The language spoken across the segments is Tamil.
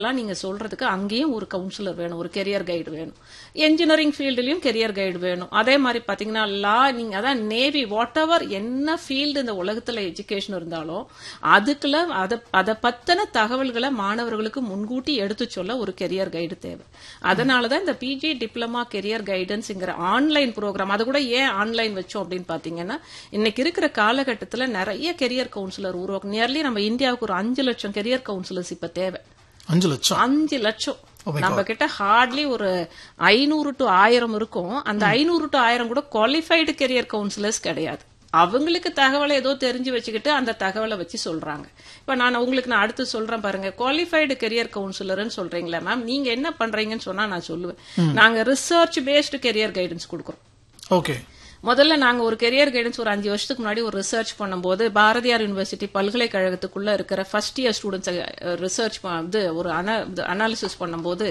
எல்லாம் நீங்க சொல்றதுக்கு அங்கேயும் ஒரு கவுன்சிலர் வேணும் ஒரு கெரியர் கைடு வேணும் என்ஜினியரிங் ஃபீல்டுலயும் கெரியர் கைடு வேணும் அதே மாதிரி பாத்தீங்கன்னா லா நீங்க அதான் நேவி வாட் எவர் என்ன ஃபீல்டு இந்த உலகத்துல எஜுகேஷன் இருந்தாலும் அதுக்குள்ள அத அதை பத்தின தகவல்களை மாணவர்களுக்கு முன்கூட்டி எடுத்து சொல்ல ஒரு கெரியர் கைடு தேவை அதனாலதான் இந்த பிஜி டிப்ளமா கெரியர் கைடன்ஸ்ங்கிற ஆன்லைன் ப்ரோக்ராம் அது கூட ஏன் ஆன்லைன் வச்சோம் அப்படின்னு பாத்தீங்கன்னா இன்னைக்கு இருக்கிற காலகட்டத்துல நிறைய கெரியர் கவுன்சிலர் உருவாக்கும் நியர்லி நம்ம இந்தியாவுக்கு ஒரு அஞ்சு லட்சம் கெரியர் கவுன்சிலர்ஸ் இப்ப தேவை அஞ்சு லட்சம் அஞ்சு லட்சம் Oh my நம்ம கிட்ட ஹார்ட்லி ஒரு ஐநூறு டு ஆயிரம் இருக்கும் அந்த ஐநூறு டு ஆயிரம் கூட குவாலிஃபைடு கெரியர் கவுன்சிலர்ஸ் கிடையாது அவங்களுக்கு தகவலை ஏதோ தெரிஞ்சு வச்சுக்கிட்டு அந்த தகவலை வச்சு சொல்றாங்க இப்ப நான் உங்களுக்கு நான் அடுத்து சொல்றேன் பாருங்க குவாலிஃபைடு கெரியர் கவுன்சிலர்னு சொல்றீங்களா மேம் நீங்க என்ன பண்றீங்கன்னு சொன்னா நான் சொல்லுவேன் நாங்க ரிசர்ச் பேஸ்டு கெரியர் கைடன்ஸ் கொடுக்குறோம் ஓகே முதல்ல நாங்க ஒரு கெரியர் கைடன்ஸ் ஒரு அஞ்சு வருஷத்துக்கு முன்னாடி ஒரு ரிசர்ச் பண்ணும்போது பாரதியார் யூனிவர்சிட்டி பல்கலைக்கழகத்துக்குள்ள இருக்கிற ஃபர்ஸ்ட் இயர் ஸ்டூடெண்ட்ஸ் ரிசர்ச் இது ஒரு அனாலிசிஸ் பண்ணும்போது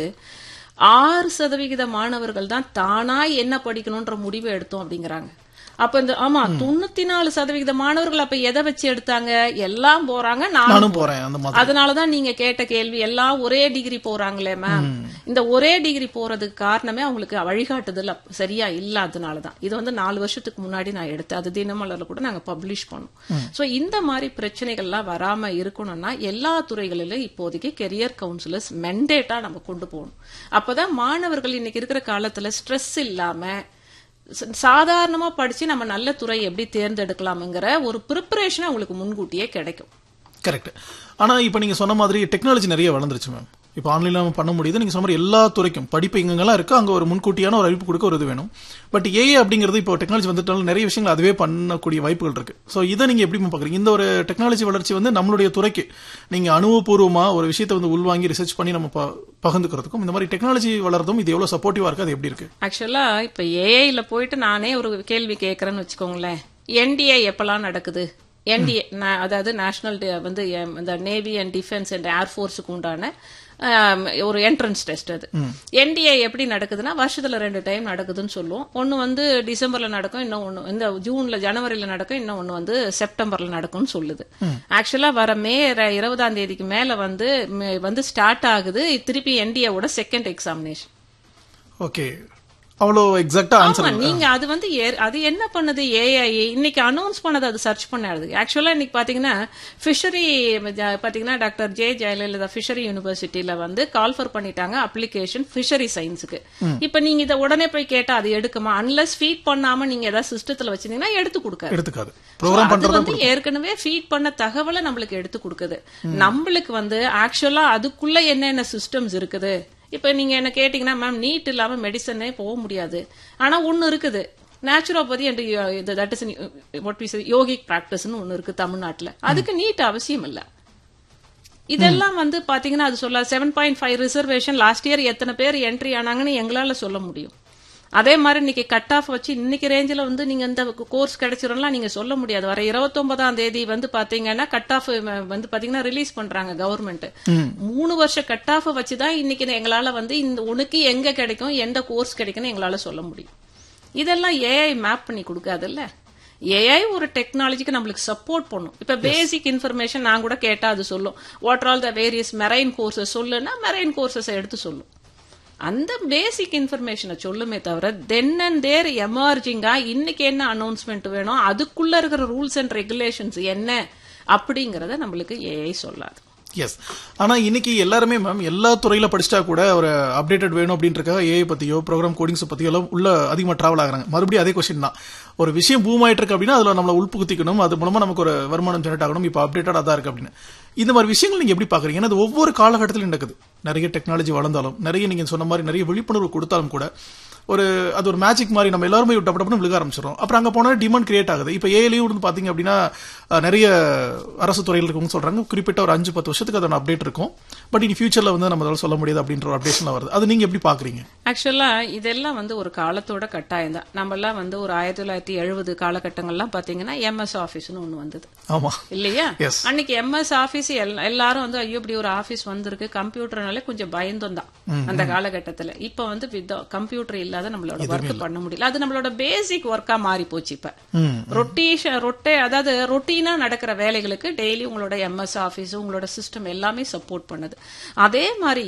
ஆறு சதவிகித மாணவர்கள் தான் தானா என்ன படிக்கணும்ன்ற முடிவு எடுத்தோம் அப்படிங்கிறாங்க அப்ப இந்த ஆமா தொண்ணூத்தி நாலு சதவிகித மாணவர்கள் அப்ப எதை வச்சு எடுத்தாங்க எல்லாம் போறாங்க நானும் நானும் போறேன் அந்த மாதிரி அதனாலதான் நீங்க கேட்ட கேள்வி எல்லாம் ஒரே டிகிரி போறாங்களே மேம் இந்த ஒரே டிகிரி போறதுக்கு காரணமே அவங்களுக்கு வழிகாட்டுதல் அப்ப சரியா இல்லாதனாலதான் இது வந்து நாலு வருஷத்துக்கு முன்னாடி நான் எடுத்தேன் அது தினமலர்ல கூட நாங்க பப்ளிஷ் பண்ணோம் சோ இந்த மாதிரி பிரச்சனைகள்லாம் வராம இருக்கணும்னா எல்லா துறைகளிலும் இப்போதைக்கு கெரியர் கவுன்சிலர்ஸ் மெண்டேட்டா நம்ம கொண்டு போகணும் அப்பதான் மாணவர்கள் இன்னைக்கு இருக்கிற காலத்துல ஸ்ட்ரெஸ் இல்லாம ச- சாதாரணமா படிச்சு நம்ம நல்ல துறை எப்படி தேர்ந்தெடுக்கலாம்ங்கிற ஒரு ப்ரிப்பரேஷன் அவங்களுக்கு முன்கூட்டியே கிடைக்கும் கரெக்ட் ஆனா இப்ப நீங்க சொன்ன மாதிரி டெக்னாலஜி நிறைய வளர்ந்துருச்சு மேம் இப்ப ஆன்லைன்ல நம்ம பண்ண முடியுது நீங்க சொன்ன மாதிரி எல்லா துறைக்கும் படிப்பு எங்கெங்கெல்லாம் இருக்கு அங்க ஒரு முன்கூட்டியான ஒரு அறிவிப்பு கொடுக்க ஒரு இது வேணும் பட் ஏஏ அப்படிங்கிறது இப்போ டெக்னாலஜி வந்துட்டாலும் நிறைய விஷயங்கள் அதுவே பண்ணக்கூடிய வாய்ப்புகள் இருக்கு சோ இதை நீங்க எப்படி பாக்குறீங்க இந்த ஒரு டெக்னாலஜி வளர்ச்சி வந்து நம்மளுடைய துறைக்கு நீங்க அனுபவபூர்வமா ஒரு விஷயத்தை வந்து உள்வாங்கி ரிசர்ச் பண்ணி நம்ம ப- பகிர்ந்துக்கிறதுக்கும் இந்த மாதிரி டெக்னாலஜி வளர்றதும் இது எவ்வளவு சப்போர்ட்டிவா இருக்கு அது எப்படி இருக்கு ஆக்சுவலா இப்ப ஏஐல போயிட்டு நானே ஒரு கேள்வி கேட்கறேன்னு வச்சுக்கோங்களேன் என்டிஏ எப்பெல்லாம் நடக்குது என்டிஏ அதாவது நேஷனல் வந்து எம், இந்த நேவி அண்ட் டிஃபென்ஸ் அண்ட் ஏர்ஃபோர்ஸுக்கு உண்டான ஆம், ஒரு என்ட்ரன்ஸ் டெஸ்ட் அது என்டிஏ எப்படி நடக்குதுன்னா வருஷத்துல ரெண்டு டைம் நடக்குதுன்னு சொல்லுவோம் ஒன்னு வந்து டிசம்பர்ல நடக்கும் இன்னும் ஒன்னு இந்த ஜூன்ல ஜனவரில நடக்கும் இன்னும் ஒன்னு வந்து செப்டம்பர்ல நடக்கும்னு சொல்லுது ஆக்சுவலா வர மே ர- இருபதாம் தேதிக்கு மேல வந்து மே- வந்து ஸ்டார்ட் ஆகுது திருப்பி என்டிஏவோட செகண்ட் எக்ஸாமினேஷன் ஓகே அவ்வளோ எக்ஸாக்டா ஆன்சர் ஆமா நீங்க அது வந்து ஏ- அது என்ன பண்ணுது ஏஐ இன்னைக்கு அனௌன்ஸ் பண்ணது அது சர்ச் பண்ணாது ஆக்சுவலா இன்னைக்கு பாத்தீங்கன்னா ஃபிஷரி பாத்தீங்கன்னா டாக்டர் ஜே ஜெயலலிதா ஃபிஷரி யூனிவர்சிட்டியில வந்து கால்ஃபர் பண்ணிட்டாங்க அப்ளிகேஷன் ஃபிஷரி சயின்ஸுக்கு இப்ப நீங்க இத உடனே போய் கேட்டா அது எடுக்குமா அன்லஸ் ஃபீட் பண்ணாம நீங்க ஏதாவது சிஸ்டத்துல வச்சிருந்தீங்கன்னா எடுத்து கொடுக்காது எடுத்துக்காது ப்ரோக்ராம் அது பண்றது வந்து ஏற்கனவே ஃபீட் பண்ண தகவலை நம்மளுக்கு எடுத்து கொடுக்குது நம்மளுக்கு வந்து ஆக்சுவலா அதுக்குள்ள என்னென்ன சிஸ்டம்ஸ் இருக்குது இப்ப நீங்க என்ன கேட்டீங்கன்னா மேம் நீட் இல்லாம மெடிசனே போக முடியாது ஆனா ஒண்ணு இருக்குது naturopathy and that is what we yogic பிராக்டிஸ்னு ஒண்ணு இருக்கு தமிழ்நாட்டுல அதுக்கு நீட் அவசியம் இல்ல இதெல்லாம் வந்து பாத்தீங்கன்னா அது சொல்ல seven point five reservation last year எத்தனை பேர் என்ட்ரி ஆனாங்கன்னு எங்களால சொல்ல முடியும் அதே மாதிரி இன்னைக்கு கட் ஆஃப் வச்சு இன்னைக்கு ரேஞ்சில் வந்து நீங்க இந்த கோர்ஸ் கிடைச்சிரும்லாம் நீங்க சொல்ல முடியாது வர இருபத்தொன்பதாம் தேதி வந்து பாத்தீங்கன்னா கட் ஆஃப் வந்து பாத்தீங்கன்னா ரிலீஸ் பண்றாங்க கவர்மெண்ட் மூணு வருஷம் கட் ஆஃப் வச்சுதான் இன்னைக்கு எங்களால வந்து இந்த உனக்கு எங்க கிடைக்கும் எந்த கோர்ஸ் கிடைக்கும்னு எங்களால சொல்ல முடியும் இதெல்லாம் ஏஐ மேப் பண்ணி கொடுக்காதுல்ல ஏஐ ஒரு டெக்னாலஜிக்கு நம்மளுக்கு சப்போர்ட் பண்ணும் இப்ப பேசிக் இன்ஃபர்மேஷன் நான் கூட கேட்டா அது சொல்லும் what all the various marine courses சொல்லுன்னா மெரைன் கோர்சஸ் எடுத்து சொல்லும் அந்த பேசிக் இன்ஃபர்மேஷனை சொல்லுமே தவிர தென் அண்ட் தேர் எமர்ஜிங்கா இன்னைக்கு என்ன அனௌன்ஸ்மெண்ட் வேணும் அதுக்குள்ள இருக்கிற ரூல்ஸ் அண்ட் ரெகுலேஷன்ஸ் என்ன அப்படிங்கறத நம்மளுக்கு ஏஐ சொல்லாது எஸ் ஆனா இன்னைக்கு எல்லாருமே மேம் எல்லா துறையில படிச்சிட்டா கூட ஒரு அப்டேட்டட் வேணும் அப்படின்றக்காக ஏஐ பத்தியோ ப்ரோக்ராம் கோடிங்ஸ் பத்தியோ எல்லாம் உள்ள அதிகமா டிராவல் ஆகுறாங்க மறுபடியும் அதே கொஸ்டின் தான் ஒரு விஷயம் பூம் ஆயிட்டு இருக்கு அப்படின்னா அதுல நம்மள உள்புகுத்திக்கணும் அது மூலமா நமக்கு ஒரு வருமானம் ஜெனரேட் ஆகணும் இப்போ அப்டேட்டடா தான் இருக்கு அப்படின்னு இந்த மாதிரி விஷயங்கள் நீங்க எப்படி பாக்குறீங்க ஏன்னா அது ஒவ்வொரு காலகட்டத்திலும் நடக்குது நிறைய டெக்னாலஜி வளர்ந்தாலும் நிறைய நீங்க சொன்ன மாதிரி நிறைய விழிப்புணர்வு கொடுத்தாலும் கூட ஒரு அது ஒரு மேஜிக் மாதிரி நம்ம எல்லாருமே டப்பு டப்புனு விழுக ஆரம்பிச்சிடும் அப்புறம் அங்க போனா டிமாண்ட் கிரியேட் ஆகுது இப்போ ஏஐலையும் வந்து பாத்தீங்க அப்படின்னா அஹ், நிறைய அரசு துறையில் இருக்கவங்க சொல்றாங்க குறிப்பிட்ட ஒரு அஞ்சு பத்து வருஷத்துக்கு அதோட அப்டேட் இருக்கும் பட் இனி ஃபியூச்சர்ல வந்து நம்ம சொல்ல முடியாது அப்படின்ற ஒரு அப்டேஷன்ல வருது அது நீங்க எப்படி பாக்குறீங்க ஆக்சுவலா இதெல்லாம் வந்து ஒரு காலத்தோட கட்டாயம் தான் நம்ம எல்லாம் வந்து ஒரு ஆயிரத்தி தொள்ளாயிரத்தி எழுபது காலகட்டங்கள்லாம் பாத்தீங்கன்னா எம்எஸ் ஆபீஸ்னு ஒண்ணு வந்தது ஆமா இல்லையா Yes. அன்னைக்கு எம்எஸ் ஆபீஸ் எல்லாரும் வந்து ஐயோ இப்படி ஒரு ஆபீஸ் வந்திருக்கு கம்ப்யூட்டர்னாலே கொஞ்சம் பயந்தோம் தான் அந்த காலகட்டத்துல இப்ப வந்து கம்ப்யூட்டர் இல்லாத நம்மளோட ஒர்க் பண்ண முடியல அது நம்மளோட பேசிக் ஒர்க்கா மாறி போச்சு இப்ப ம் ரொட்டேஷன் ரொட்டே அதாவது ரொட்டீனா நடக்கிற வேலைகளுக்கு டெய்லி உங்களோட எம்எஸ் ஆபீஸ் உங்களோட சிஸ்டம் எல்லாமே சப்போர்ட் பண்ணுது அதே மாதிரி